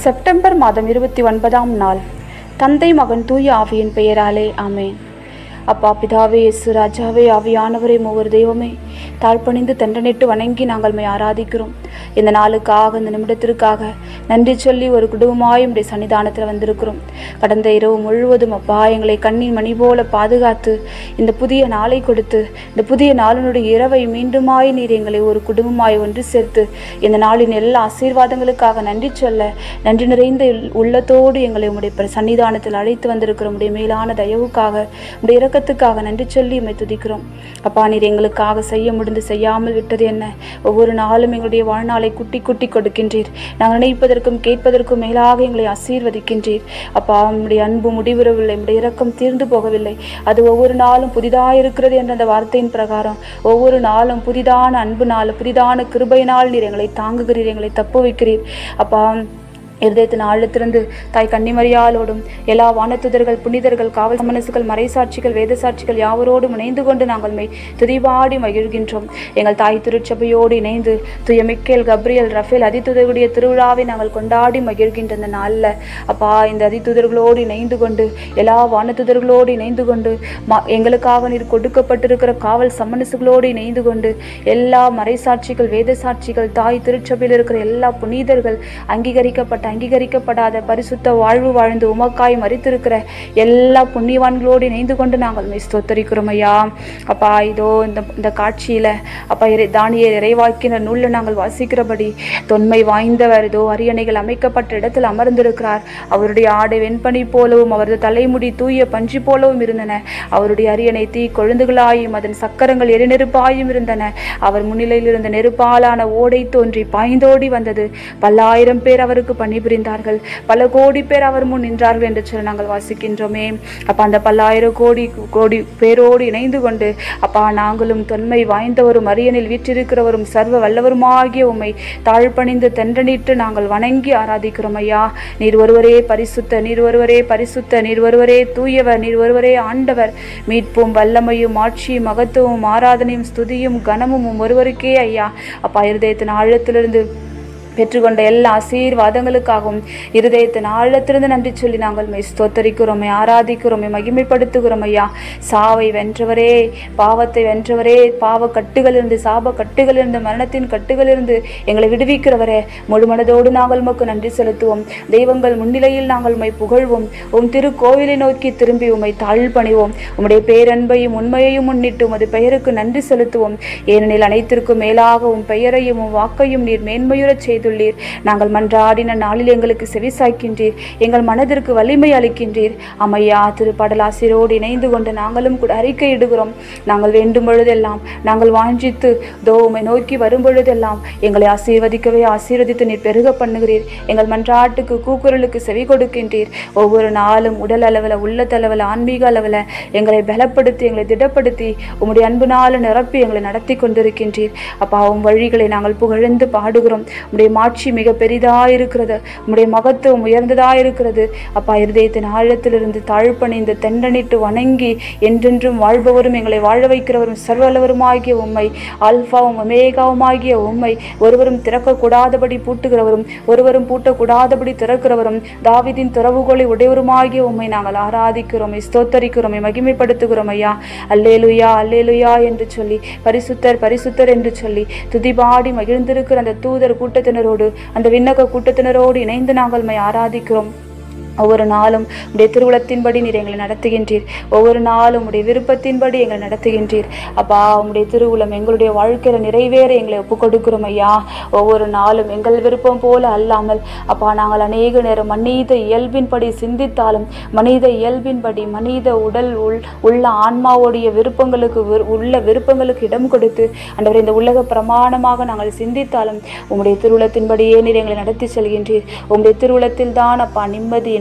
September மாதம் இருபத்தி ஒன்பதாம் நாள் தந்தை மகன் தூய ஆவியின் பெயராலே ஆமேன் அப்பா பிதாவே இயேசு ராஜாவே ஆவியானவரே மூவர் தெய்வமே தாழ்பணிந்து தண்டனிட்டு வணங்கி நாங்கள் மை ஆராதிக்கிறோம் இந்த நாளுக்காக இந்த நிமிடத்திற்காக நன்றி சொல்லி ஒரு குடும்பமாய் உடைய சன்னிதானத்தில் வந்திருக்கிறோம் கடந்த இரவு முழுவதும் அப்பா எங்களை கண்ணின் மணி போல பாதுகாத்து இந்த புதிய நாளை கொடுத்து இந்த புதிய நாளினுடைய இரவை மீண்டுமாய் நீர் எங்களை ஒரு குடும்பமாய் ஒன்று சேர்த்து இந்த நாளின் எல்லா ஆசீர்வாதங்களுக்காக நன்றி சொல்ல நன்றி நிறைந்த உள்ளத்தோடு எங்களை உடைய பிர- சன்னிதானத்தில் அழைத்து வந்திருக்கிற உடைய மேலான தயவுக்காக உடைய இரக்கத்துக்காக நன்றி சொல்லி உம்மை துதிக்கிறோம் அப்பா நீர் எங்களுக்காக செய்ய முடிந்து செய்யாமல் விட்டது என்ன ஒவ்வொரு நாளும் எங்களுடைய வாழ்நாளை குட்டி குட்டி கொடுக்கின்றீர் நாங்கள் நினைப்பதற்கும் கேட்பதற்கும் மேலாக எங்களை ஆசீர்வதிக்கின்றீர் அப்பா உம்முடைய அன்பு முடிவுறவில்லை உம்முடைய இரக்கம் தீர்ந்து போகவில்லை அது ஒவ்வொரு நாளும் புதிதாக இருக்கிறது என்ற அந்த வார்த்தையின் பிரகாரம் ஒவ்வொரு நாளும் புதிதான அன்பு நாள் புதிதான கிருபையினால் நீர் எங்களை தாங்குகிறீர் எங்களை தப்பு வைக்கிறீர் அப்பா இருதயத்தின் ஆழத்திலிருந்து தாய் கன்னிமரியாலோடும் எல்லா வானத்துதர்கள் புனிதர்கள் காவல் மனசுகள் மறைசாட்சிகள் வேத சாட்சிகள் யாவரோடும் இணைந்து கொண்டு நாங்கள் மெய் துதிபாடி மகிழ்கின்றோம் எங்கள் தாய் திருச்சபையோடு இணைந்து துய மிக்கேல் கப்ரியல் ரஃபேல் அதித்துதர்களுடைய திருவிழாவை நாங்கள் கொண்டாடி மகிழ்கின்ற இந்த நாளில் அப்பா இந்த அதித்துதர்களோடு இணைந்து கொண்டு எல்லா வானத்துதர்களோடு இணைந்து கொண்டு ம எங்களுக்காக நீர் கொடுக்கப்பட்டிருக்கிற காவல் சம்மனசுகளோடு இணைந்து கொண்டு எல்லா மறைசாட்சிகள் வேத சாட்சிகள் தாய் திருச்சபையில் இருக்கிற எல்லா புனிதர்கள் அங்கீகரிக்கப்பட்ட அங்கீகரிக்கப்படாத பரிசுத்த வாழ்வு வாழ்ந்து உமக்காய் மறித்திருக்கிற எல்லா புண்ணியவான்களோடு இணைந்து கொண்டு நாங்கள் மெய் ஸ்தோத்தரிக்கிறோம் ஐயா அப்பா இதோ இந்த இந்த காட்சியில் அப்பா இறை தானிய இறைவாக்கின நூலில் நாங்கள் வாசிக்கிறபடி தொன்மை வாய்ந்தவர் இதோ அரியணைகள் அமைக்கப்பட்ட இடத்தில் அமர்ந்திருக்கிறார் அவருடைய ஆடை வெண்பனி போலவும் அவரது தலைமுடி தூய பஞ்சு போலவும் இருந்தன அவருடைய அரியணை தீ கொழுந்துகளாயும் அதன் சக்கரங்கள் எரிநெருப்பாயும் இருந்தன அவர் முன்னிலையில் இருந்த நெருப்பாலான ஓடை தோன்றி பாய்ந்தோடி வந்தது பல்லாயிரம் பேர் அவருக்கு பணிபுரிந்தார்கள் பல கோடி பேர் அவர் முன் நின்றார்கள் என்று சொல்லி நாங்கள் வாசிக்கின்றோமே அப்ப அந்த பல்லாயிரம் கோடி கோடி பேரோடு இணைந்து கொண்டு அப்பா நாங்களும் தொன்மை வாய்ந்தவரும் அரியணில் வீற்றிருக்கிறவரும் சர்வ வல்லவருமாகிய உம்மை தாழ்பணிந்து தென்றனிட்டு நாங்கள் வணங்கி ஆராதிக்கிறோம் ஐயா நீர் ஒருவரே பரிசுத்த நீர் ஒருவரே பரிசுத்த நீர் ஒருவரே தூயவர் நீர் ஒருவரே ஆண்டவர் மீட்பும் வல்லமையும் ஆட்சியும் மகத்துவமும் ஆராதனையும் ஸ்துதியும் கனமும் உம் ஒருவருக்கே ஐயா அப்பா இருதயத்தின் ஆழத்திலிருந்து பெற்றுக்கொண்ட எல்லா ஆசீர்வாதங்களுக்காகவும் இருதயத்தின் ஆழத்திலிருந்து நன்றி சொல்லி நாங்கள் மெய் ஸ்தோத்தரிக்கிறோமே ஆராதிக்கிறோமே மகிமைப்படுத்துகிறோம் ஐயா சாவை வென்றவரே பாவத்தை வென்றவரே பாவ கட்டுகளிலிருந்து சாப கட்டுகளிலிருந்து மரணத்தின் கட்டுகளிலிருந்து எங்களை விடுவிக்கிறவரே முழு மனதோடு நாங்கள் உமக்கு நன்றி செலுத்துவோம் தெய்வங்கள் முன்னிலையில் நாங்கள் உம்மை புகழ்வோம் உம் திருக்கோவிலை நோக்கி திரும்பி உம்மை தாழ்பணிவோம் உம்முடைய பேரன்பையும் உண்மையையும் முன்னிட்டு உமது பெயருக்கு நன்றி செலுத்துவோம் ஏனெனில் அனைத்திற்கும் மேலாக உம் பெயரையும் உம் வாக்கையும் நீர் மேன்மையுறச் செய்துள்ளீர் நாங்கள் மன்றாடின நாளில் எங்களுக்கு செவிசாய்க்கின்றீர் எங்கள் மனதிற்கு வலிமை அளிக்கின்றீர் அம்மையா திருப்பாடலாசிரோடு இணைந்து கொண்டு நாங்களும் கூட அறிக்கையிடுகிறோம் நாங்கள் வேண்டும் பொழுதெல்லாம் நாங்கள் வாஞ்சித்து தோ உம்மை நோக்கி வரும் பொழுதெல்லாம் எங்களை ஆசீர்வதிக்கவே ஆசீர்வதித்து நீர் பெருக பண்ணுகிறீர் எங்கள் மன்றாட்டுக்கு கூக்குரலுக்கு செவி கொடுக்கின்றீர் ஒவ்வொரு நாளும் உடல் அளவில் உள்ளத்தளவில் ஆன்மீக அளவில் எங்களை பலப்படுத்தி எங்களை திடப்படுத்தி உம்முடைய அன்புனால நிரப்பி எங்களை நடத்தி கொண்டிருக்கின்றீர் அப்பா உம் வழிகளை நாங்கள் புகழ்ந்து பாடுகிறோம் உம்முடைய மாட்சி மிக பெரிதாயிருக்கிறது உம்முடைய மகத்துவம் உயர்ந்ததாயிருக்கிறது அப்பா இருதயத்தின் ஆழத்திலிருந்து தாழ்பணிந்து தெண்டனிட்டு வணங்கி என்றென்றும் வாழ்பவரும் எங்களை வாழ வைக்கிறவரும் சர்வலவருமாகிய உம்மை ஆல்பாவும் அமேகாவுமாகிய உம்மை ஒருவரும் திறக்கக்கூடாதபடி பூட்டுகிறவரும் ஒருவரும் பூட்டக்கூடாதபடி திறக்கிறவரும் தாவிதின் துறவுகோலை உடையவருமாகிய உம்மை நாங்கள் ஆராதிக்கிறோம் ஸ்தோத்தரிக்கிறோம் மகிமைப்படுத்துகிறோம் ஐயா அல்லேலுயா அல்லேலுயா என்று சொல்லி பரிசுத்தர் பரிசுத்தர் என்று சொல்லி துதிபாடி மகிழ்ந்திருக்கிற அந்த தூதர் கூட்டத்தினரோடு அந்த விண்ணக கூட்டத்தினரோடு இணைந்து நாங்கள் மை ஆராதிக்கிறோம் ஒவ்வொரு நாளும் உடைய திருவுளத்தின்படி நீர் எங்களை நடத்துகின்றீர் ஒவ்வொரு நாளும் உடைய விருப்பத்தின்படி எங்களை நடத்துகின்றீர் அப்பா உம்முடைய திருவுளம் எங்களுடைய வாழ்க்கையில் நிறைவேற எங்களை ஒப்புக் கொடுக்கிறோம் ஐயா ஒவ்வொரு நாளும் எங்கள் விருப்பம் போல அல்லாமல் அப்பா நாங்கள் அநேக நேரம் மனித இயல்பின்படி சிந்தித்தாலும் மனித இயல்பின்படி மனித உடல் உள் உள்ள ஆன்மாவுடைய விருப்பங்களுக்கு விரு- உள்ள விருப்பங்களுக்கு இடம் கொடுத்து அண்டவரே இந்த உலக பிரமாணமாக நாங்கள் சிந்தித்தாலும் உம்முடைய திருவுளத்தின்படியே நீர் எங்களை நடத்தி செல்கின்றீர் உம்முடைய திருவுளத்தில் தான் அப்பா நிம்மதி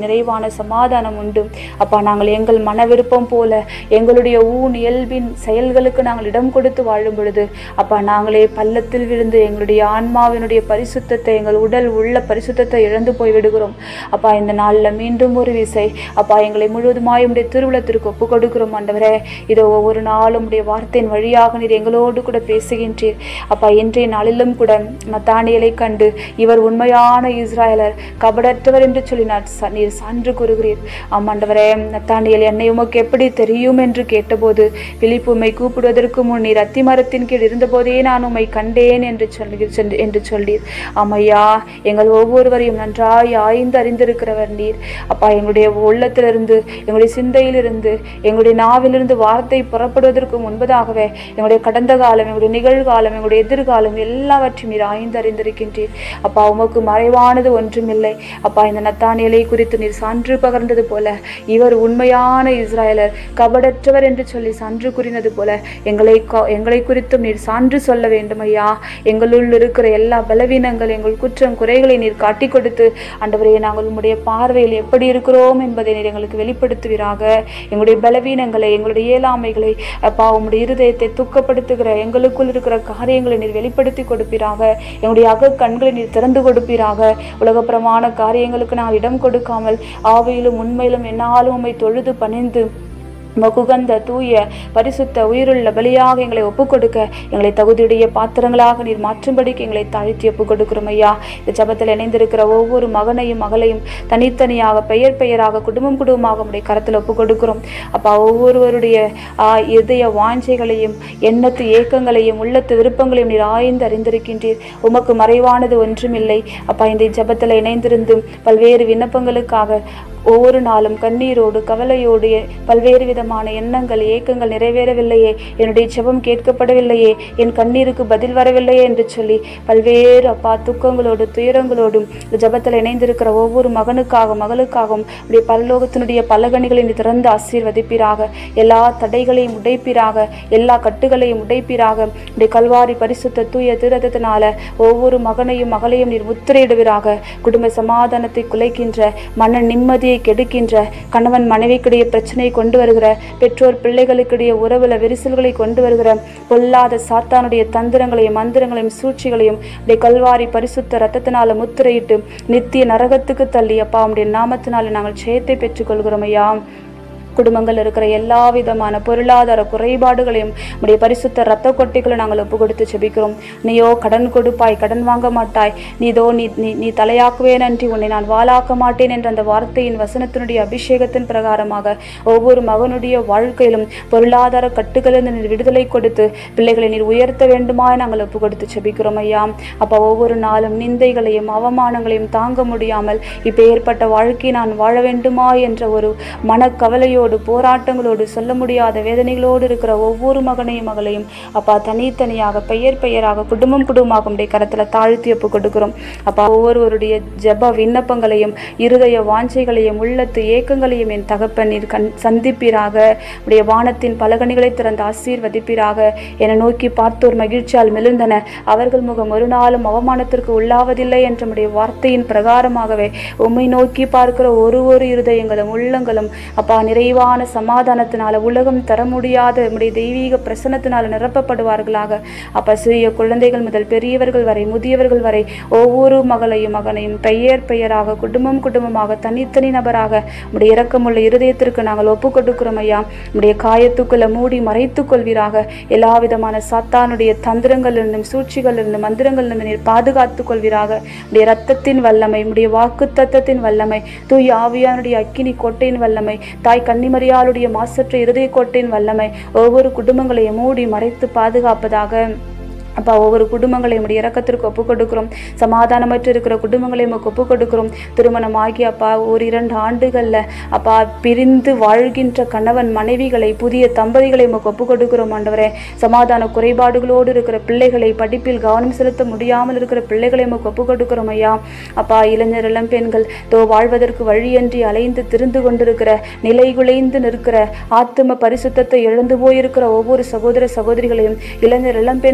நிறைவான சமாதானம் உண்டு அப்பா நாங்கள் எங்கள் மன விருப்பம் போல எங்களுடைய ஊன் இயல்பின் செயல்களுக்கு நாங்கள் இடம் கொடுத்து வாழும் பொழுது அப்பா நாங்களே பள்ளத்தில் விழுந்து எங்களுடைய ஆன்மாவினுடைய பரிசுத்தத்தை எங்கள் உடல் உள்ள பரிசுத்தத்தை இழந்து போய் விடுகிறோம் அப்பா இந்த நாளில் மீண்டும் ஒரு விசை அப்பா எங்களை முழுவதுமாய் உடைய திருவுளத்திற்கு ஒப்பு கொடுக்கிறோம் ஆண்டவரே இதோ ஒவ்வொரு நாளும் உடைய வார்த்தையின் வழியாக நீர் எங்களோடு கூட பேசுகின்றீர் அப்பா இன்றைய நாளிலும் கூட நத்தானியலை கண்டு இவர் உண்மையான இஸ்ராயலர் கபடற்றவர் என்று சொல்லி நான் ச- நீர் சான்று கூறுகிறீர் ஆமாண்டவரே நத்தானியல் என்னை உமக்கு எப்படி தெரியும் என்று கேட்டபோது பிலிப்பு உம்மை கூப்பிடுவதற்கு முன் நீர் அத்திமரத்தின் கீழ் இருந்தபோதே நான் உம்மை கண்டேன் என்று சொல்லி சென்று- என்று சொல்லீர் ஆமையா எங்கள் ஒவ்வொருவரையும் நன்றாய் ஆய்ந்து அறிந்திருக்கிறவர் நீர் அப்பா எங்களுடைய உள்ளத்திலிருந்து எங்களுடைய சிந்தையிலிருந்து எங்களுடைய நாவிலிருந்து வார்த்தை புறப்படுவதற்கு முன்பதாகவே எங்களுடைய கடந்த காலம் எங்களுடைய நிகழ்காலம் எங்களுடைய எதிர்காலம் எல்லாவற்றையும் நீர் ஆய்ந்து அறிந்திருக்கின்றீர் அப்பா உமக்கு மறைவானது ஒன்றுமில்லை அப்பா இந்த நத்தானியலை குறித்து நீர் சான்று பகர்ந்தது போல இவர் உண்மையான இஸ்ராயலர் கபடற்றவர் என்று சொல்லி சான்று கூறினது போல எங்களை கொ- எங்களை குறித்தும் நீர் சான்று சொல்ல வேண்டும் ஐயா எங்களுள் இருக்கிற எல்லா பலவீனங்கள் எங்கள் குற்றம் குறைகளை நீர் காட்டி கொடுத்து ஆண்டவரே நாங்கள் உம்முடைய பார்வையில் எப்படி இருக்கிறோம் என்பதை நீர் எங்களுக்கு வெளிப்படுத்துவீராக எங்களுடைய பலவீனங்களை எங்களுடைய இயலாமைகளை அப்பா உம்முடைய இருதயத்தை துக்கப்படுத்துகிற எங்களுக்குள் இருக்கிற காரியங்களை நீர் வெளிப்படுத்தி கொடுப்பீராக எங்களுடைய அக கண்களை நீர் திறந்து கொடுப்பீராக உலகப்பிரமாண காரியங்களுக்கு நாங்கள் இடம் கொடுக்காமல் ஆவியிலும் உண்மையிலும் என்னாலும் உம்மை தொழுது பணிந்து மகுகந்த தூய பரிசுத்த உயிருள்ள பலியாக எங்களை ஒப்புக்கொடுக்க எங்களை தகுதியுடைய பாத்திரங்களாக நீர் மாற்றும்படிக்கு எங்களை தாழ்த்தி ஒப்புக் கொடுக்கிறோம் ஐயா இந்த ஜபத்தில் இணைந்திருக்கிற ஒவ்வொரு மகனையும் மகளையும் தனித்தனியாக பெயர் பெயராக குடும்பம் குடும்பமாக உடைய கரத்தில் ஒப்புக் கொடுக்கிறோம் அப்பா ஒவ்வொருவருடைய ஆ, இதய வாஞ்சைகளையும் எண்ணத்து ஏக்கங்களையும் உள்ளத்து விருப்பங்களையும் நீர் ஆய்ந்து அறிந்திருக்கின்றீர் உமக்கு மறைவானது ஒன்றுமில்லை அப்பா இந்த ஜபத்தில் இணைந்திருந்தும் பல்வேறு விண்ணப்பங்களுக்காக ஒவ்வொரு நாளும் கண்ணீரோடு கவலையோடு எ- பல்வேறு விதமான எண்ணங்கள் ஏக்கங்கள் நிறைவேறவில்லையே என்னுடைய ஜெபம் கேட்கப்படவில்லையே என் கண்ணீருக்கு பதில் வரவில்லையே என்று சொல்லி பல்வேறு அப்பா துக்கங்களோடு துயரங்களோடும் இந்த ஜெபத்தில் இணைந்திருக்கிற ஒவ்வொரு மகனுக்காக மகளுக்காகவும் உடைய பரலோகத்தினுடைய பலகணிகளை நீ திறந்து ஆசீர்வதிப்பீராக எல்லா தடைகளையும் உடைப்பீராக எல்லா கட்டுகளையும் உடைப்பீராக உடைய கல்வாரி பரிசுத்த தூய திருரத்தினால ஒவ்வொரு மகனையும் மகளையும் நீர் முத்திரையிடுவீராக குடும்ப சமாதானத்தை குலைக்கின்ற மன நிம்மதியை கெடுக்கின்ற கணவன் மனைவிக்கிடையே பிரச்சனையை கொண்டு வருகிற பெற்றோர் பிள்ளைகளுக்கிடையே உறவுல விரிசல்களை கொண்டு வருகிற பொல்லாத சாத்தானுடைய தந்திரங்களையும் மந்திரங்களையும் சூழ்ச்சிகளையும் உடைய கல்வாரி பரிசுத்த ரத்தத்தினால முத்திரையிட்டு நித்திய நரகத்துக்கு தள்ளி அப்பா உடைய நாமத்தினால நாங்கள் ஜெயத்தை பெற்றுக்கொள்கிறோம் ஐயா குடும்பங்கள் இருக்கிற எல்லா விதமான பொருளாதார குறைபாடுகளையும் உடைய பரிசுத்த ரத்த கொட்டைகளை நாங்கள் ஒப்பு கொடுத்து செபிக்கிறோம் நீயோ கடன் கொடுப்பாய் கடன் வாங்க மாட்டாய் நீதோ நீ நீ நீ தலையாக்குவே நன்றி உன்னை நான் வாளாக்க மாட்டேன் என்ற அந்த வார்த்தையின் வசனத்தினுடைய அபிஷேகத்தின் பிரகாரமாக ஒவ்வொரு மகனுடைய வாழ்க்கையிலும் பொருளாதார கட்டுகளிலிருந்து நீர் விடுதலை கொடுத்து பிள்ளைகளை நீர் உயர்த்த வேண்டுமாய் நாங்கள் ஒப்பு கொடுத்து செபிக்கிறோம் ஐயா அப்போ ஒவ்வொரு நாளும் நிந்தைகளையும் அவமானங்களையும் தாங்க முடியாமல் இப்போ ஏற்பட்ட வாழ்க்கை நான் வாழ வேண்டுமா என்ற ஒரு மனக்கவலையோடு போராட்டங்களோடு சொல்ல முடியாத வேதனைகளோடு இருக்கிற ஒவ்வொரு மகனையும் மகளையும் அப்பா தனித்தனியாக பெயர் பெயராக குடும்பம் குடும்பமாக உடைய கரத்தில் தாழ்த்தி ஒப்பு கொடுக்கிறோம் அப்பா ஒவ்வொருவருடைய ஜெப விண்ணப்பங்களையும் இருதய வாஞ்சைகளையும் உள்ளத்து ஏக்கங்களையும் என் தகப்பன் நீர் கண் சந்திப்பீராக உடைய வானத்தின் பலகணிகளை திறந்து ஆசீர்வதிப்பீராக என நோக்கி பார்த்தோர் மகிழ்ச்சியால் மெலிந்தன அவர்கள் முகம் ஒரு நாளும் அவமானத்திற்கு உள்ளாவதில்லை என்ற உடைய வார்த்தையின் பிரகாரமாகவே உம்மை நோக்கி பார்க்கிற ஒரு ஒரு இருதயங்களும் உள்ளங்களும் அப்பா நிறைவான சமாதானத்தினால உலகம் தர முடியாத உம்முடைய தெய்வீக பிரசன்னத்தினால நிரப்பப்படுவார்களாக அப்பா சிறிய குழந்தைகள் முதல் பெரியவர்கள் வரை முதியவர்கள் வரை ஒவ்வொரு மகளையும் மகனையும் பெயர் பெயராக குடும்பம் குடும்பமாக தனித்தனி நபராக உடைய இரக்கமுள்ள இருதயத்திற்கு நாங்கள் ஒப்பு கொடுக்கிறோம் ஐயா உடைய காயத்துக்குள்ள மூடி மறைத்துக் கொள்வீராக எல்லா விதமான சாத்தானுடைய தந்திரங்களிலிருந்தும் சூழ்ச்சிகளிலிருந்தும் மந்திரங்களிலிருந்து நீர் பாதுகாத்துக் கொள்வீராக உடைய ரத்தத்தின் வல்லமை உடைய வாக்கு தத்தத்தின் வல்லமை தூய் ஆவியானுடைய அக்கினி கோட்டையின் வல்லமை தாய் கன்னிமரியாளுடைய மாசற்ற இருதய கோட்டையின் வல்லமை ஒவ்வொரு குடும்பங்களையும் மூடி மறைத்து பாதுகாப்பதாக அப்பா ஒவ்வொரு குடும்பங்களையும் உடைய இறக்கத்திற்கு ஒப்புக் கொடுக்கிறோம் சமாதானமற்று இருக்கிற குடும்பங்களையும் உமக்கு ஒப்புக் கொடுக்கிறோம் திருமணம் ஆகி அப்பா ஒரு இரண்டு ஆண்டுகளில் அப்பா பிரிந்து வாழ்கின்ற கணவன் மனைவிகளை புதிய தம்பதிகளை உமக்கு ஒப்புக் கொடுக்கிறோம் ஆண்டவரே சமாதான குறைபாடுகளோடு இருக்கிற பிள்ளைகளை படிப்பில் கவனம் செலுத்த முடியாமல் இருக்கிற பிள்ளைகளை உமக்கு ஒப்புக் கொடுக்கிறோம் ஐயா அப்பா இளைஞர் இளம் பெண்கள் தோ வாழ்வதற்கு வழியன்றி அலைந்து திரிந்து கொண்டிருக்கிற நிலை குலைந்து நிற்கிற ஆத்தும பரிசுத்தத்தை இழந்து போயிருக்கிற ஒவ்வொரு சகோதர சகோதரிகளையும் இளைஞர் இளம் பெண்களையும்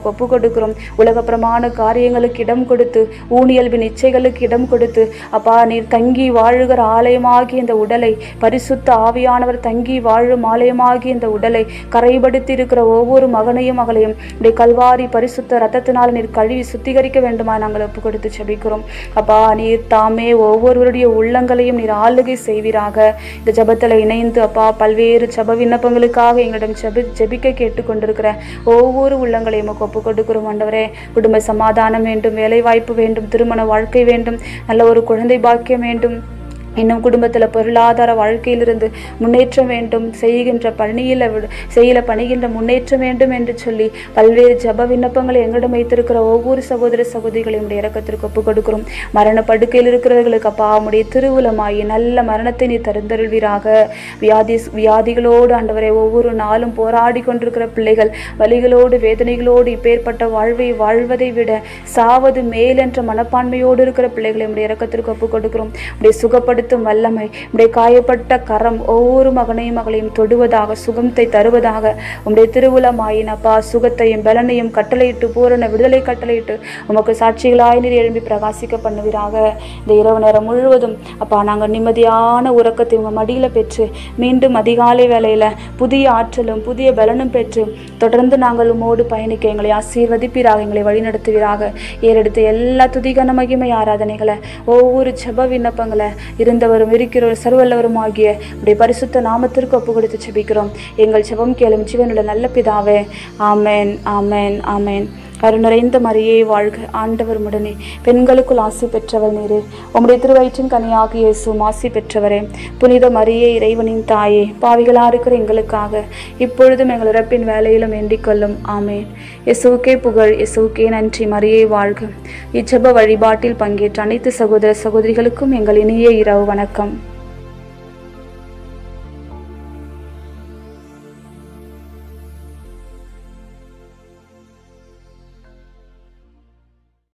உமக்கு ஒப்பு கொடுக்கிறோம் உலகப்பிரமாண காரியங்களுக்கு இடம் கொடுத்து ஊனியல்பின் இச்சைகளுக்கு இடம் கொடுத்து அப்பா நீர் தங்கி வாழுகிற ஆலயமாகி இந்த உடலை பரிசுத்த ஆவியானவர் தங்கி வாழும் ஆலயமாகி இந்த உடலை கரைபடுத்தி இருக்கிற ஒவ்வொரு மகனையும் மகளையும் உடைய கல்வாரி பரிசுத்த ரத்தத்தினால் நீர் கழுவி சுத்திகரிக்க வேண்டுமா நாங்கள் ஒப்பு கொடுத்து செபிக்கிறோம் அப்பா நீர் தாமே ஒவ்வொருவருடைய உள்ளங்களையும் நீர் ஆளுகை செய்வீராக இந்த ஜெபத்தில் இணைந்து அப்பா பல்வேறு ஜெப விண்ணப்பங்களுக்காக எங்களிடம் ஜெபி ஜெபிக்க கேட்டுக்கொண்டிருக்கிற ஒவ்வொரு உள்ளங்களையும் உமக்கு ஒப்பு கொடுக்கிறோம் ஆண்டவரே குடும்ப சமாதானம் வேண்டும் வேலைவாய்ப்பு வேண்டும் திருமண வாழ்க்கை வேண்டும் நல்ல ஒரு குழந்தை பாக்கியம் வேண்டும் இன்னும் குடும்பத்தில் பொருளாதார வாழ்க்கையிலிருந்து முன்னேற்றம் வேண்டும் செய்கின்ற பணியில் விட- செய்யல பணிகின்ற முன்னேற்றம் வேண்டும் என்று சொல்லி பல்வேறு ஜப விண்ணப்பங்களை எங்களிடம் வைத்திருக்கிற ஒவ்வொரு சகோதர சகோதரிகளையும் உடைய இறக்கத்திற்கு ஒப்புக் கொடுக்கிறோம் மரண படுக்கையில் இருக்கிறவர்களுக்கு அப்பா உடைய திருவுலமாயி நல்ல மரணத்தை நீ தருந்தருள்வீராக வியாதி வியாதிகளோடு ஆண்டவரை ஒவ்வொரு நாளும் போராடி கொண்டிருக்கிற பிள்ளைகள் வலிகளோடு வேதனைகளோடு இப்பேற்பட்ட வாழ்வை வாழ்வதை விட சாவது மேல் என்ற மனப்பான்மையோடு இருக்கிற பிள்ளைகளை உடைய இறக்கத்திற்கு ஒப்புக் கொடுக்கிறோம் உடைய சுகப்படுத்தும் வல்லமை உடைய காயப்பட்ட கரம் ஒவ்வொரு மகனையும் மகளையும் தொடுவதாக சுகத்தை தருவதாக உம்முடைய திருவுலமாயின் அப்பா சுகத்தையும் பலனையும் கட்டளையிட்டு பூரண விடுதலை கட்டளையிட்டு உமக்கு சாட்சிகளாய் நீர் எழும்பி பிரகாசிக்க பண்ணுவீராக இந்த இரவு நேரம் முழுவதும் அப்பா நாங்கள் நிம்மதியான உறக்கத்தை உங்கள் மடியில் பெற்று மீண்டும் அதிகாலை வேளையில் புதிய ஆற்றலும் புதிய பலனும் பெற்று தொடர்ந்து நாங்கள் உமோடு பயணிக்க எங்களை ஆசீர்வதிப்பீராக எங்களை வழிநடத்துவீராக ஏறெடுத்த எல்லா துதிகன மகிமை ஆராதனைகளை ஒவ்வொரு ஜெப விண்ணப்பங்களை இருந்தவரும் இருக்கிறவரும் சர்வல்லவரும் ஆகிய உடைய பரிசுத்த நாமத்திற்கு ஒப்பு கொடுத்து ஜெபிக்கிறோம் எங்கள் ஜெபம் கேளும் ஜீவனுள்ள நல்ல பிதாவே ஆமென் ஆமென் ஆமென் கருணறைந்த மரியே வாழ்க ஆண்டவர் உடனே பெண்களுக்குள் ஆசி பெற்றவர் நீரே உம்முடைய திருவயிற்றின் கனியாக இயேசுவும் ஆசி பெற்றவரே புனித மரியே இறைவனின் தாயே பாவிகளா இருக்கிற எங்களுக்காக இப்பொழுதும் எங்கள் இறப்பின் வேலையிலும் வேண்டிக் கொள்ளும் ஆமேன் இயேசுவுக்கே புகழ் இயேசுவுக்கே நன்றி மரியே வாழ்க இச்செப வழிபாட்டில் பங்கேற்ற அனைத்து சகோதர சகோதரிகளுக்கும் எங்கள் இனிய இரவு வணக்கம்